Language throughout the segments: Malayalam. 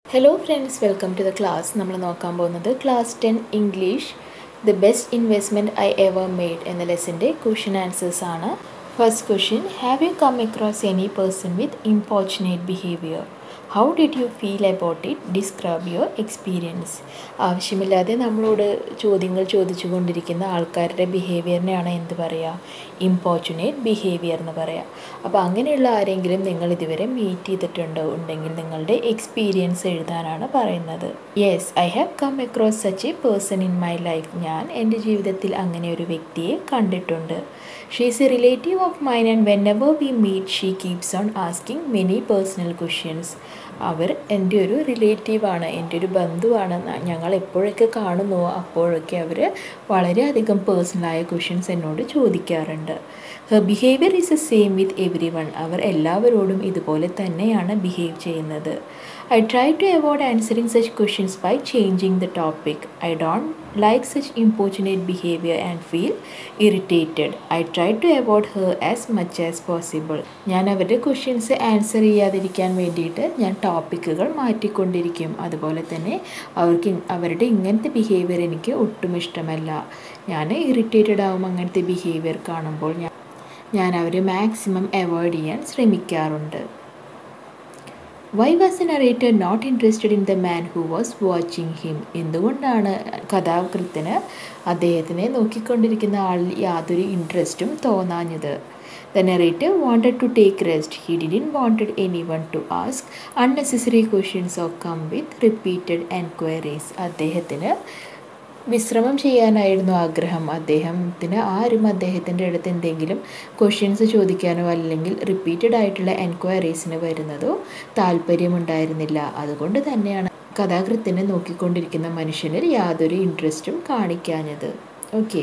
Hello friends welcome to the class നമ്മൾ നോക്കാൻ പോകുന്നത് class ten English the best investment I ever made എന്ന ലെസൻ്റെ ക്വസ്റ്റ്യൻ ആൻസേഴ്സ് ആണ് first question have you come across any person with importunate behaviour how did you feel about it describe your experience ആവശ്യമില്ലാതെ നമ്മളോട് ചോദ്യങ്ങൾ ചോദിച്ചു കൊണ്ടിരിക്കുന്ന ആൾക്കാരുടെ ബിഹേവിയറിനെയാണ് എന്ത് പറയുക ഇമ്പോർച്ചുനേറ്റ് ബിഹേവിയർ എന്ന് പറയാം അപ്പോൾ അങ്ങനെയുള്ള ആരെങ്കിലും നിങ്ങൾ ഇതുവരെ മീറ്റ് ചെയ്തിട്ടുണ്ടോ ഉണ്ടെങ്കിൽ നിങ്ങളുടെ എക്സ്പീരിയൻസ് എഴുതാനാണ് പറയുന്നത് yes I have come across such a person in my life ഞാൻ എൻ്റെ ജീവിതത്തിൽ അങ്ങനെ ഒരു വ്യക്തിയെ കണ്ടിട്ടുണ്ട് she is a relative of mine and whenever we meet she keeps on asking many personal questions അവർ എൻ്റെ ഒരു റിലേറ്റീവാണ് എൻ്റെ ഒരു ബന്ധുവാണ് ഞങ്ങൾ എപ്പോഴൊക്കെ കാണുന്നുവോ അപ്പോഴൊക്കെ അവർ വളരെയധികം പേഴ്സണലായ ക്വസ്റ്റ്യൻസ് എന്നോട് ചോദിക്കാറുണ്ട് her behaviour is a same with everyone അവർ എല്ലാവരോടും ഇതുപോലെ തന്നെയാണ് ബിഹേവ് ചെയ്യുന്നത് I try to avoid answering such questions by changing the topic I don't like such importunate behaviour and feel irritated I try to avoid her as much as possible ഞാൻ അവരുടെ ക്വസ്റ്റ്യൻസ് ആൻസർ ചെയ്യാതിരിക്കാൻ വേണ്ടിയിട്ട് ഞാൻ ടോപ്പിക്കുകൾ മാറ്റിക്കൊണ്ടിരിക്കും അതുപോലെ തന്നെ അവർക്ക് അവരുടെ ഇങ്ങനത്തെ ബിഹേവിയർ എനിക്ക് ഒട്ടും ഇഷ്ടമല്ല ഞാൻ ഇറിറ്റേറ്റഡ് ആവും അങ്ങനത്തെ ബിഹേവിയർ കാണുമ്പോൾ ഞാൻ ഞാൻ അവരെ മാക്സിമം അവോയ്ഡ് ചെയ്യാൻ ശ്രമിക്കാറുണ്ട് why was a narrator not interested in the man who was watching him എന്തുകൊണ്ടാണ് കഥാകൃത്തിന് അദ്ദേഹത്തിനെ നോക്കിക്കൊണ്ടിരിക്കുന്ന ആളിൽ യാതൊരു ഇൻട്രസ്റ്റും തോന്നാഞ്ഞത് the narrator wanted to take rest he didn't wanted anyone to ask unnecessary questions of come with repeated enquiries അദ്ദേഹത്തിന് വിശ്രമം ചെയ്യാനായിരുന്നു ആഗ്രഹം അദ്ദേഹത്തിന് ആരും അദ്ദേഹത്തിൻ്റെ അടുത്ത് എന്തെങ്കിലും ക്വസ്റ്റ്യൻസ് ചോദിക്കാനോ അല്ലെങ്കിൽ റിപ്പീറ്റഡ് ആയിട്ടുള്ള എൻക്വയറീസിന് വരുന്നതോ താല്പര്യമുണ്ടായിരുന്നില്ല അതുകൊണ്ട് തന്നെയാണ് കഥാകൃത്തിനെ നോക്കിക്കൊണ്ടിരിക്കുന്ന മനുഷ്യനിൽ യാതൊരു ഇൻട്രസ്റ്റും കാണിക്കാഞ്ഞത് okay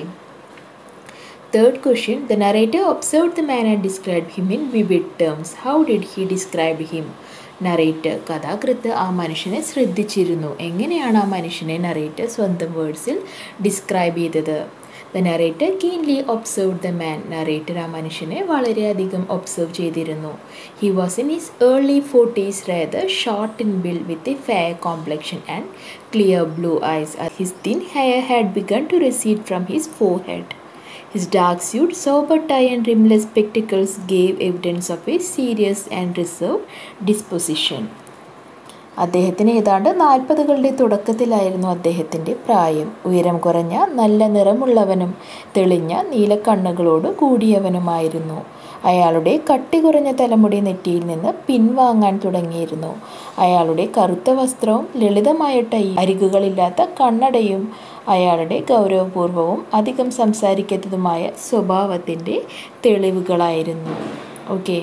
third question the narrator observe the man and describe him in vivid terms how did he describe him narrator കഥാകൃത്ത് ആ മനുഷ്യനെ ശ്രദ്ധിച്ചിരുന്നു എങ്ങനെയാണ് ആ മനുഷ്യനെ നറേറ്റർ സ്വന്തം വേർഡ്സിൽ ഡിസ്ക്രൈബ് ചെയ്തത് the narrator keenly observe the man narrator ആ മനുഷ്യനെ വളരെയധികം ഒബ്സർവ് ചെയ്തിരുന്നു he was in his early forties rather short in build with a fair complexion and clear blue eyes his thin hair had begun to recede from his forehead His dark suit, sober tie, and rimless spectacles gave evidence of a serious and reserved disposition. അദ്ദേഹത്തിന് ഏതാണ്ട് നാൽപ്പതുകളുടെ തുടക്കത്തിലായിരുന്നു അദ്ദേഹത്തിൻ്റെ പ്രായം ഉയരം കുറഞ്ഞ നല്ല നിറമുള്ളവനും തെളിഞ്ഞ നീലക്കണ്ണുകളോട് കൂടിയവനുമായിരുന്നു അയാളുടെ കട്ടി കുറഞ്ഞ തലമുടി നെറ്റിയിൽ നിന്ന് പിൻവാങ്ങാൻ തുടങ്ങിയിരുന്നു അയാളുടെ കറുത്ത വസ്ത്രവും ലളിതമായ ടൈ അരികുകളില്ലാത്ത കണ്ണടയും അയാളുടെ ഗൗരവപൂർവവും അധികം സംസാരിക്കാത്തതുമായ സ്വഭാവത്തിൻ്റെ തെളിവുകളായിരുന്നു okay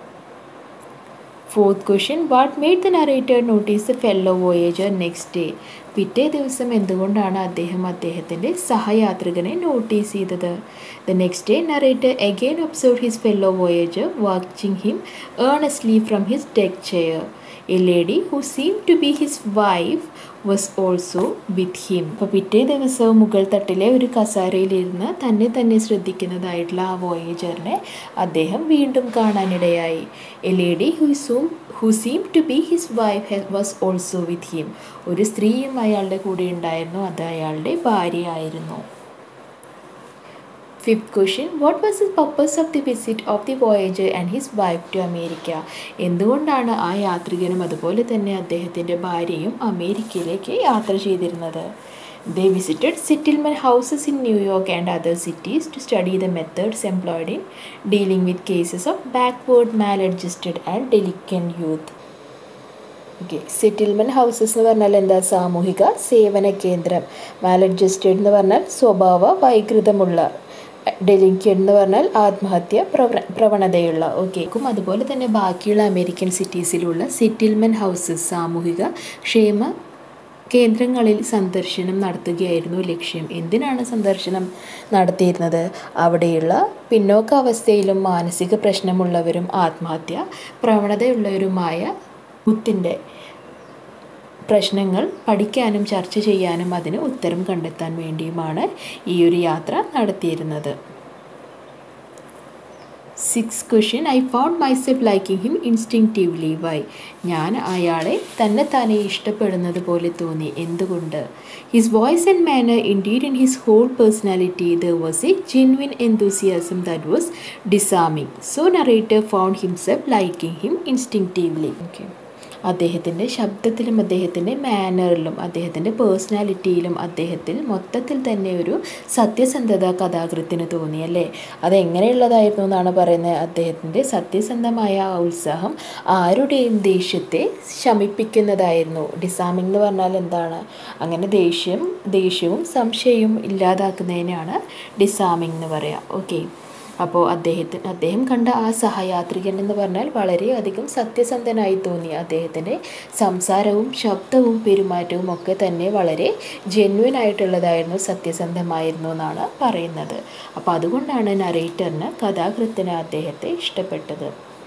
fourth question what made the narrator notice the fellow voyager next day പിറ്റേ ദിവസം എന്തുകൊണ്ടാണ് അദ്ദേഹം അദ്ദേഹത്തിൻ്റെ സഹയാത്രികനെ നോട്ടീസ് ചെയ്തത് the next day narrator again observe his fellow voyager watching him earnestly from his deck chair a lady who seem to be his wife was also with him അപ്പോൾ പിറ്റേ ദിവസവും മുകൾ തട്ടിലെ ഒരു കസാരയിലിരുന്ന് തന്നെ തന്നെ ശ്രദ്ധിക്കുന്നതായിട്ടുള്ള ആ വോയേജറിനെ അദ്ദേഹം വീണ്ടും കാണാനിടയായി a lady who seem who seem to be his wife was also with him ഒരു സ്ത്രീയും അയാളുടെ കൂടെ ഉണ്ടായിരുന്നു അത് അയാളുടെ ഭാര്യയായിരുന്നു fifth question what was the purpose of the visit of the voyager and his wife to America എന്തുകൊണ്ടാണ് ആ യാത്രികനും അതുപോലെ തന്നെ അദ്ദേഹത്തിൻ്റെ ഭാര്യയും അമേരിക്കയിലേക്ക് യാത്ര ചെയ്തിരുന്നത് they visited settlement houses in New York and other cities to study the methods employed in dealing with cases of backward maladjusted and delinquent youth okay settlement houses എന്ന് പറഞ്ഞാൽ എന്താ സാമൂഹിക സേവന കേന്ദ്രം മാൽ അഡ്ജസ്റ്റഡ് എന്ന് പറഞ്ഞാൽ സ്വഭാവ വൈകൃതമുള്ള ഡെലിക്വൻ എന്ന് പറഞ്ഞാൽ ആത്മഹത്യ പ്രവ പ്രവണതയുള്ള ഓക്കെ അതുപോലെ തന്നെ ബാക്കിയുള്ള അമേരിക്കൻ സിറ്റീസിലുള്ള സെറ്റിൽമെൻറ്റ് ഹൗസസ് സാമൂഹിക ക്ഷേമ കേന്ദ്രങ്ങളിൽ സന്ദർശനം നടത്തുകയായിരുന്നു ലക്ഷ്യം എന്തിനാണ് സന്ദർശനം നടത്തിയിരുന്നത് അവിടെയുള്ള പിന്നോക്കാവസ്ഥയിലും മാനസിക പ്രശ്നമുള്ളവരും ആത്മഹത്യ പ്രവണതയുള്ളവരുമായ യൂത്തിൻ്റെ പ്രശ്നങ്ങൾ പഠിക്കാനും ചർച്ച ചെയ്യാനും അതിന് ഉത്തരം കണ്ടെത്താൻ വേണ്ടിയുമാണ് ഈ ഒരു യാത്ര നടത്തിയിരുന്നത് six question I found myself liking him instinctively why ഞാൻ അയാളെ തന്നെ തന്നെ ഇഷ്ടപ്പെടുന്നത് പോലെ തോന്നി എന്തുകൊണ്ട് his voice and manner indeed in his whole personality there was a genuine enthusiasm that was disarming so narrator found himself liking him instinctively okay അദ്ദേഹത്തിൻ്റെ ശബ്ദത്തിലും അദ്ദേഹത്തിൻ്റെ മാനറിലും അദ്ദേഹത്തിൻ്റെ പേഴ്സണാലിറ്റിയിലും അദ്ദേഹത്തിൽ മൊത്തത്തിൽ തന്നെ ഒരു സത്യസന്ധത കഥാകൃത്തിന് തോന്നി അല്ലേ അതെങ്ങനെയുള്ളതായിരുന്നു എന്നാണ് പറയുന്നത് അദ്ദേഹത്തിൻ്റെ സത്യസന്ധമായ ആ ഉത്സാഹം ആരുടെയും ദേഷ്യത്തെ ശമിപ്പിക്കുന്നതായിരുന്നു ഡിസാമിംഗ് എന്ന് പറഞ്ഞാൽ എന്താണ് അങ്ങനെ ദേഷ്യം ദേഷ്യവും സംശയവും ഇല്ലാതാക്കുന്നതിനാണ് ഡിസാമിംഗ് എന്ന് പറയാം ഓക്കെ അപ്പോൾ അദ്ദേഹത്തിന് അദ്ദേഹം കണ്ട ആ സഹയാത്രികൻ എന്ന് പറഞ്ഞാൽ വളരെയധികം സത്യസന്ധനായി തോന്നി അദ്ദേഹത്തിൻ്റെ സംസാരവും ശബ്ദവും പെരുമാറ്റവും ഒക്കെ തന്നെ വളരെ ജെന്വിൻ ആയിട്ടുള്ളതായിരുന്നു സത്യസന്ധമായിരുന്നു എന്നാണ് പറയുന്നത് അപ്പോൾ അതുകൊണ്ടാണ് നറേറ്ററിന് കഥാകൃത്തിന് അദ്ദേഹത്തെ ഇഷ്ടപ്പെട്ടത്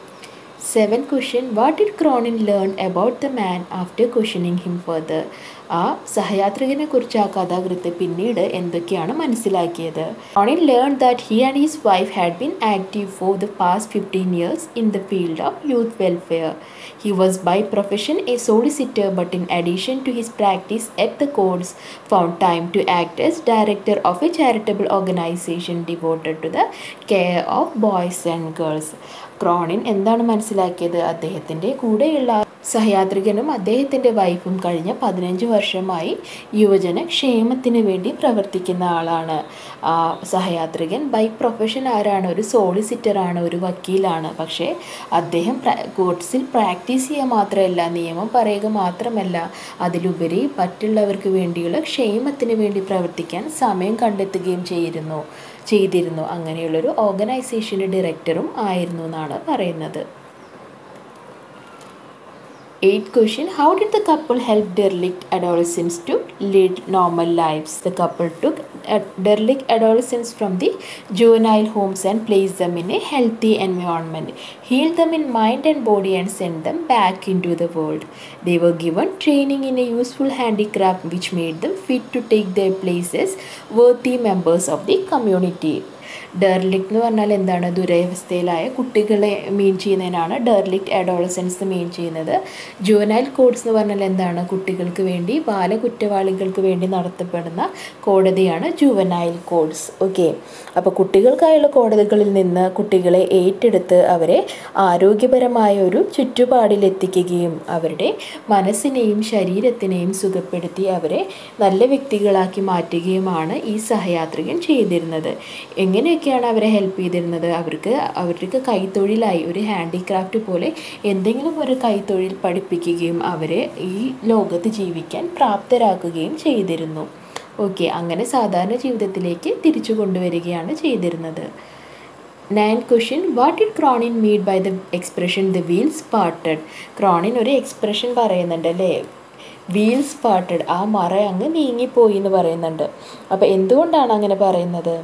seven question what did Cronin learn about the man after questioning him further ആ സഹയാത്രികനെ കുറിച്ച് ആ കഥാകൃത്ത് പിന്നീട് എന്തൊക്കെയാണ് മനസ്സിലാക്കിയത് Cronin learn that he and his wife had been active for the past fifteen years in the field of youth welfare he was by profession a solicitor but in addition to his practice at the courts found time to act as director of a charitable organisation devoted to the care of boys and girls Cronin എന്താണ് മനസ്സിലാക്കിയത് അദ്ദേഹത്തിൻ്റെ കൂടെയുള്ള സഹയാത്രികനും അദ്ദേഹത്തിൻ്റെ വൈഫും കഴിഞ്ഞ പതിനഞ്ച് വർഷമായി യുവജന ക്ഷേമത്തിന് വേണ്ടി പ്രവർത്തിക്കുന്ന ആളാണ് ആ സഹയാത്രികൻ ബൈ പ്രൊഫഷൻ ആരാണ് ഒരു സോളിസിറ്ററാണ് ഒരു വക്കീലാണ് പക്ഷേ അദ്ദേഹം കോർട്സിൽ പ്രാക്ടീസ് ചെയ്യുക മാത്രമല്ല നിയമം പറയുക മാത്രമല്ല അതിലുപരി മറ്റുള്ളവർക്ക് വേണ്ടിയുള്ള ക്ഷേമത്തിന് വേണ്ടി പ്രവർത്തിക്കാൻ സമയം കണ്ടെത്തുകയും ചെയ്തിരുന്നു ചെയ്തിരുന്നു അങ്ങനെയുള്ളൊരു ഓർഗനൈസേഷൻ്റെ ഡയറക്ടറും ആയിരുന്നു എന്നാണ് പറയുന്നത് Eighth question How did the couple help derelict adolescents to lead normal lives? The couple took derelict adolescents from the juvenile homes and placed them in a healthy environment, healed them in mind and body, and sent them back into the world. They were given training in a useful handicraft which made them fit to take their places worthy members of the community. ഡെർലിക്ട് എന്ന് പറഞ്ഞാൽ എന്താണ് ദുരവസ്ഥയിലായ കുട്ടികളെ മീൻ ചെയ്യുന്നതിനാണ് ഡെർലിക്ട് അഡോളസൻസ് മീൻ ചെയ്യുന്നത് ജുവനൈൽ കോഡ്സ് എന്ന് പറഞ്ഞാൽ എന്താണ് കുട്ടികൾക്ക് വേണ്ടി ബാലകുറ്റവാളികൾക്ക് വേണ്ടി നടത്തപ്പെടുന്ന കോടതിയാണ് ജുവനൈൽ കോഡ്സ് ഓക്കെ അപ്പോൾ കുട്ടികൾക്കായുള്ള കോടതികളിൽ നിന്ന് കുട്ടികളെ ഏറ്റെടുത്ത് അവരെ ആരോഗ്യപരമായ ഒരു ചുറ്റുപാടിലെത്തിക്കുകയും അവരുടെ മനസ്സിനെയും ശരീരത്തിനെയും സുഖപ്പെടുത്തി അവരെ നല്ല വ്യക്തികളാക്കി മാറ്റുകയുമാണ് ഈ സഹയാത്രികൻ ചെയ്തിരുന്നത് എങ്ങനെയൊക്കെയാണ് അവരെ ഹെൽപ്പ് ചെയ്തിരുന്നത് അവർക്ക് അവർക്ക് കൈത്തൊഴിലായി ഒരു ഹാൻഡിക്രാഫ്റ്റ് പോലെ എന്തെങ്കിലും ഒരു കൈത്തൊഴിൽ പഠിപ്പിക്കുകയും അവരെ ഈ ലോകത്ത് ജീവിക്കാൻ പ്രാപ്തരാക്കുകയും ചെയ്തിരുന്നു ഓക്കെ അങ്ങനെ സാധാരണ ജീവിതത്തിലേക്ക് തിരിച്ചു കൊണ്ടുവരികയാണ് ചെയ്തിരുന്നത് nine question what did Cronin mean by the expression the wheels parted Cronin ഒരു എക്സ്പ്രഷൻ പറയുന്നുണ്ട് അല്ലേ വീൽസ് പാർട്ടഡ് ആ മറ അങ്ങ് നീങ്ങിപ്പോയി എന്ന് പറയുന്നുണ്ട് അപ്പോൾ എന്തുകൊണ്ടാണ് അങ്ങനെ പറയുന്നത്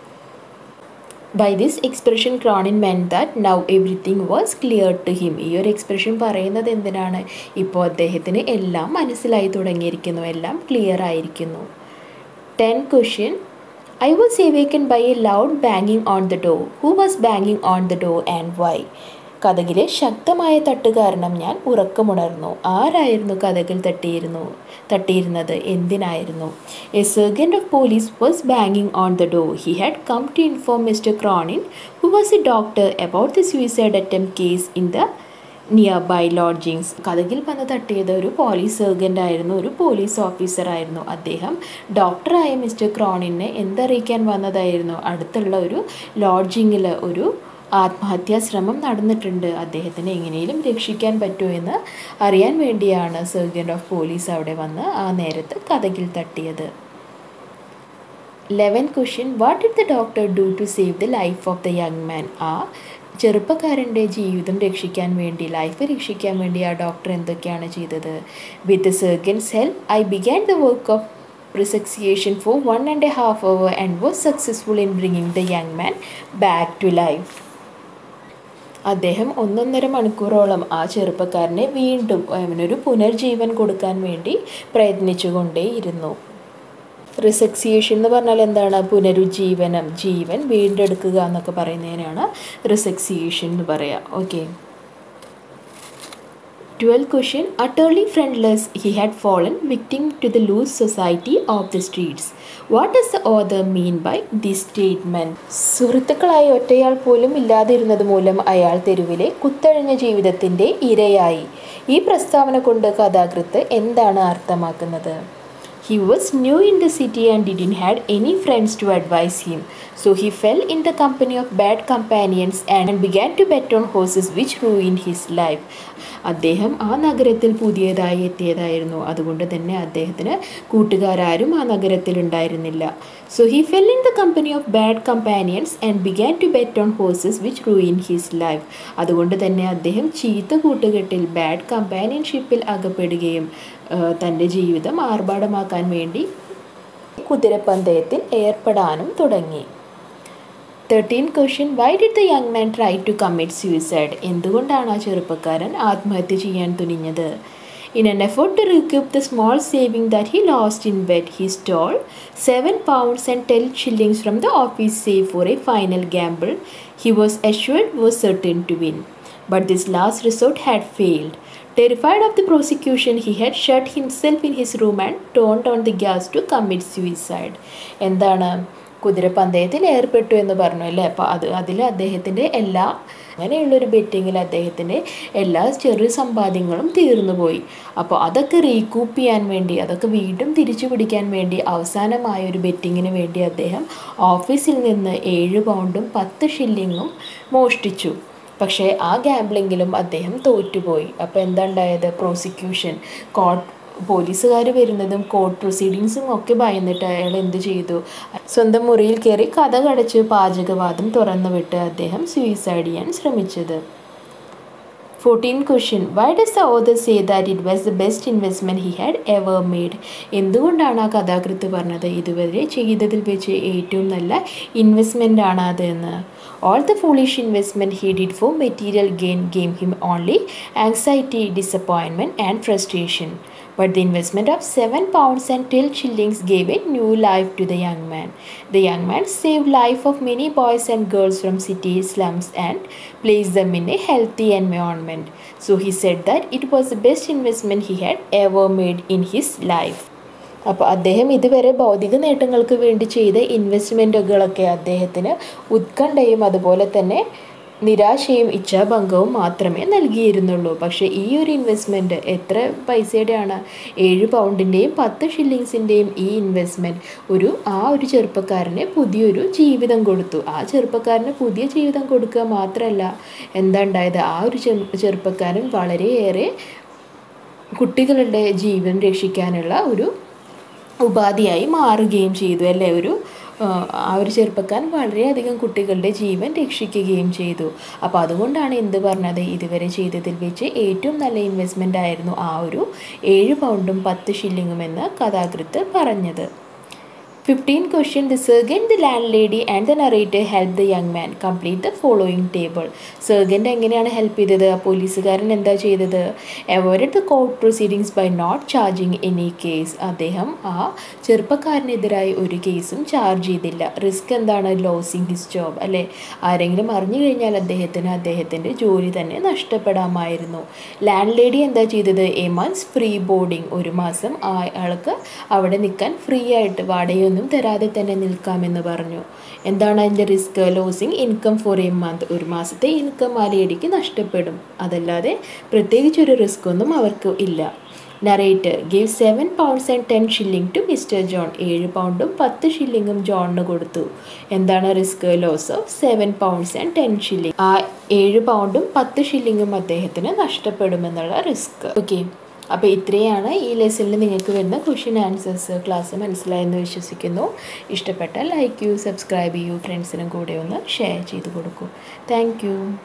by this expression Cronin meant that now everything was clear to him ഈ ഒരു എക്സ്പ്രഷൻ പറയുന്നത് എന്തിനാണ് ഇപ്പോൾ അദ്ദേഹത്തിന് എല്ലാം മനസ്സിലായി തുടങ്ങിയിരിക്കുന്നു എല്ലാം ക്ലിയർ ആയിരിക്കുന്നു ten question I was awaken by a loud banging on the door who was banging on the door and why കഥകിലെ ശക്തമായ തട്ട് കാരണം ഞാൻ ഉറക്കമുണർന്നു ആരായിരുന്നു കഥകിൽ തട്ടിയിരുന്നു തട്ടിയിരുന്നത് എന്തിനായിരുന്നു a sergeant of police was banging on the door he had come to inform mister Cronin who was a doctor about the suicide attempt case in the near by lodgings കഥകിൽ വന്ന് തട്ടിയത് ഒരു പോലീസ് സർജൻ്റ് ആയിരുന്നു ഒരു പോലീസ് ഓഫീസർ ആയിരുന്നു അദ്ദേഹം ഡോക്ടറായ മിസ്റ്റർ ക്രോണിനെ എന്തറിയിക്കാൻ വന്നതായിരുന്നു അടുത്തുള്ള ഒരു ലോഡ്ജിങ്ങിൽ ഒരു ആത്മഹത്യാ ശ്രമം നടന്നിട്ടുണ്ട് അദ്ദേഹത്തിന് എങ്ങനെയും രക്ഷിക്കാൻ പറ്റുമോ എന്ന് അറിയാൻ വേണ്ടിയാണ് സർജൻ്റ് ഓഫ് പോലീസ് അവിടെ വന്ന് ആ നേരത്ത് കഥകിൽ തട്ടിയത് eleven question what did the doctor do to save the life of the young man ആ ചെറുപ്പക്കാരൻ്റെ ജീവിതം രക്ഷിക്കാൻ വേണ്ടി ലൈഫ് രക്ഷിക്കാൻ വേണ്ടി ആ ഡോക്ടർ എന്തൊക്കെയാണ് ചെയ്തത് with sergeant's help I began the work of resuscitation for one and a half hour and was successful in bringing the young man back to life. അദ്ദേഹം ഒന്നൊന്നര മണിക്കൂറോളം ആ ചെറുപ്പക്കാരനെ വീണ്ടും അവനൊരു പുനർജീവൻ കൊടുക്കാൻ വേണ്ടി പ്രയത്നിച്ചുകൊണ്ടേയിരുന്നു റിസെക്സിയേഷൻ എന്ന് പറഞ്ഞാൽ എന്താണ് പുനരുജ്ജീവനം ജീവൻ വീണ്ടെടുക്കുക എന്നൊക്കെ പറയുന്നതിനാണ് റിസെക്സിയേഷൻ എന്ന് പറയുക okay twelve question utterly friendless he had fallen victim to the loose society of the streets what does the author mean by this statement സുഹൃത്തുക്കളായി ഒറ്റയാൾ പോലും ഇല്ലാതിരുന്നത് മൂലം അയാൾ തെരുവിലെ കുത്തഴിഞ്ഞ ജീവിതത്തിൻ്റെ ഇരയായി ഈ പ്രസ്താവന കൊണ്ട് കഥാകൃത്ത് എന്താണ് അർത്ഥമാക്കുന്നത് He was new in the city and didn't had any friends to advise him. So he fell in the company of bad companions and began to bet on horses which ruined his life. അദ്ദേഹം ആ നഗരത്തിൽ പുതിയതായി എത്തിയതായിരുന്നു അതുകൊണ്ട് തന്നെ അദ്ദേഹത്തിന് കൂട്ടുകാരും ആ നഗരത്തിൽ ഉണ്ടായിരുന്നില്ല so he fell in the company of bad companions and began to bet on horses which ruin his life അതുകൊണ്ട് തന്നെ അദ്ദേഹം ചീത്ത കൂട്ടുകെട്ടിൽ ബാഡ് കമ്പാനിയൻഷിപ്പിൽ അകപ്പെടുകയും തൻ്റെ ജീവിതം ആർഭാടമാക്കാൻ വേണ്ടി കുതിരപ്പന്തയത്തിൽ ഏർപ്പെടാനും തുടങ്ങി thirteen question why did the young man try to commit suicide എന്തുകൊണ്ടാണ് ആ ചെറുപ്പക്കാരൻ ആത്മഹത്യ ചെയ്യാൻ തുനിഞ്ഞത് In an effort to recoup the small saving that he lost in bet, he stole 7 pounds and 10 shillings from the office safe for a final gamble he was assured was certain to win. But this last resort had failed. Terrified of the prosecution, he had shut himself in his room and turned on the gas to commit suicide. എന്താണ് കുതിരപ്പന്തയത്തിൽ ഏർപ്പെട്ടു എന്ന് പറഞ്ഞു അല്ലേ അപ്പോൾ അത് അതിൽ അദ്ദേഹത്തിൻ്റെ എല്ലാ അങ്ങനെയുള്ളൊരു ബെറ്റിങ്ങിൽ അദ്ദേഹത്തിൻ്റെ എല്ലാ ചെറു സമ്പാദ്യങ്ങളും തീർന്നു പോയി അപ്പോൾ അതൊക്കെ റീകൂപ്പ് ചെയ്യാൻ വേണ്ടി അതൊക്കെ വീണ്ടും തിരിച്ചു പിടിക്കാൻ വേണ്ടി അവസാനമായ ഒരു ബെറ്റിങ്ങിന് വേണ്ടി അദ്ദേഹം ഓഫീസിൽ നിന്ന് ഏഴ് പൗണ്ടും പത്ത് ഷില്ലിങ്ങും മോഷ്ടിച്ചു പക്ഷേ ആ ഗാംബ്ലിങ്ങിലും അദ്ദേഹം തോറ്റുപോയി അപ്പോൾ എന്താ ഉണ്ടായത് പ്രോസിക്യൂഷൻ കോർട്ട് പോലീസുകാർ വരുന്നതും കോർട്ട് പ്രൊസീഡിങ്സും ഒക്കെ ഭയന്നിട്ട് അയാൾ എന്ത് ചെയ്തു സ്വന്തം മുറിയിൽ കയറി കഥ കടച്ച് പാചകവാദം തുറന്നു വിട്ട് അദ്ദേഹം സൂയിസൈഡ് ചെയ്യാൻ ശ്രമിച്ചത് fourteen question why does the author say that it was the best investment he had ever made എന്തുകൊണ്ടാണ് ആ കഥാകൃത്ത് പറഞ്ഞത് ഇതുവരെ ചെയ്തതിൽ വെച്ച് ഏറ്റവും നല്ല ഇൻവെസ്റ്റ്മെൻ്റ് ആണ് അത് എന്ന് all the foolish investment he did for material gain gave him only anxiety, disappointment, and frustration. But the investment of 7 pounds and 12 shillings gave a new life to the young man. The young man saved life of many boys and girls from city slums and placed them in a healthy environment. So he said that it was the best investment he had ever made in his life. അപ്പോൾ അദ്ദേഹം ഇതുവരെ ഭൗതിക നേട്ടങ്ങൾക്ക് വേണ്ടി ചെയ്ത ഇൻവെസ്റ്റ്മെൻറ്റുകളൊക്കെ അദ്ദേഹത്തിന് ഉത്കണ്ഠയും അതുപോലെ തന്നെ നിരാശയും ഇച്ഛാഭംഗവും മാത്രമേ നൽകിയിരുന്നുള്ളൂ പക്ഷേ ഈ ഒരു ഇൻവെസ്റ്റ്മെൻറ്റ് എത്ര പൈസയുടെയാണ് ഏഴ് പൗണ്ടിൻ്റെയും പത്ത് ഷില്ലിങ്സിൻ്റെയും ഈ ഇൻവെസ്റ്റ്മെൻറ്റ് ഒരു ആ ഒരു ചെറുപ്പക്കാരന് പുതിയൊരു ജീവിതം കൊടുത്തു ആ ചെറുപ്പക്കാരന് പുതിയ ജീവിതം കൊടുക്കുക മാത്രമല്ല എന്താ ഉണ്ടായത് ആ ഒരു ചെറുപ്പക്കാരൻ വളരെയേറെ കുട്ടികളുടെ ജീവൻ രക്ഷിക്കാനുള്ള ഒരു ഉപാധിയായി മാറുകയും ചെയ്തു അല്ലേ ഒരു ആ ഒരു ചെറുപ്പക്കാരൻ വളരെയധികം കുട്ടികളുടെ ജീവൻ രക്ഷിക്കുകയും ചെയ്തു അപ്പോൾ അതുകൊണ്ടാണ് എന്ത് പറഞ്ഞത് ഇതുവരെ ചെയ്തതിൽ വെച്ച് ഏറ്റവും നല്ല ഇൻവെസ്റ്റ്മെൻ്റ് ആയിരുന്നു ആ ഒരു ഏഴ് പൗണ്ടും പത്ത് ഷില്ലിങ്ങും എന്ന് കഥാകൃത്ത് പറഞ്ഞത് fifteen question the sergeant the landlady and the narrator help the young man complete the following table സർഗൻ്റെ എങ്ങനെയാണ് ഹെൽപ്പ് ചെയ്തത് ആ പോലീസുകാരൻ എന്താ ചെയ്തത് avoid the court proceedings by not charging any case അദ്ദേഹം ആ ചെറുപ്പക്കാരനെതിരായി ഒരു കേസും ചാർജ് ചെയ്തില്ല റിസ്ക് എന്താണ് ലോസിങ് ഹിസ് ജോബ് അല്ലേ ആരെങ്കിലും അറിഞ്ഞു കഴിഞ്ഞാൽ അദ്ദേഹത്തിന് അദ്ദേഹത്തിൻ്റെ ജോലി തന്നെ നഷ്ടപ്പെടാമായിരുന്നു ലാൻഡ് ലേഡി എന്താ ചെയ്തത് എ മന്ത്സ് ഫ്രീ ബോർഡിംഗ് ഒരു മാസം അയാൾക്ക് അവിടെ നിൽക്കാൻ ഫ്രീ ആയിട്ട് വാടകയൊന്നും തരാതെ തന്നെ നിൽക്കാമെന്ന് പറഞ്ഞു എന്താണ് അതിൻ്റെ risk losing income for a month ഒരു മാസത്തെ ഇൻകം ആ ലേഡിക്ക് നഷ്ടപ്പെടും അതല്ലാതെ പ്രത്യേകിച്ചൊരു റിസ്ക് ഒന്നും അവർക്ക് ഇല്ല narrator give seven pounds and ten shilling to mister John ഏഴ് പൗണ്ടും പത്ത് ഷില്ലിങ്ങും ജോണിന് കൊടുത്തു എന്താണ് risk loss of seven pounds and ten shilling ആ ഏഴ് പൗണ്ടും പത്ത് ഷില്ലിങ്ങും അദ്ദേഹത്തിന് നഷ്ടപ്പെടുമെന്നുള്ള റിസ്ക് ഓക്കെ അപ്പോൾ ഇത്രയാണ് ഈ ലെസണിൽ നിങ്ങൾക്ക് വരുന്ന ക്വസ്റ്റ്യൻ ആൻസേഴ്സ് ക്ലാസ് മനസ്സിലായെന്ന് വിശ്വസിക്കുന്നു ഇഷ്ടപ്പെട്ടാൽ ലൈക്ക് ചെയ്യൂ സബ്സ്ക്രൈബ് ചെയ്യൂ ഫ്രണ്ട്സിനും കൂടെ ഒന്ന് ഷെയർ ചെയ്ത് കൊടുക്കൂ താങ്ക്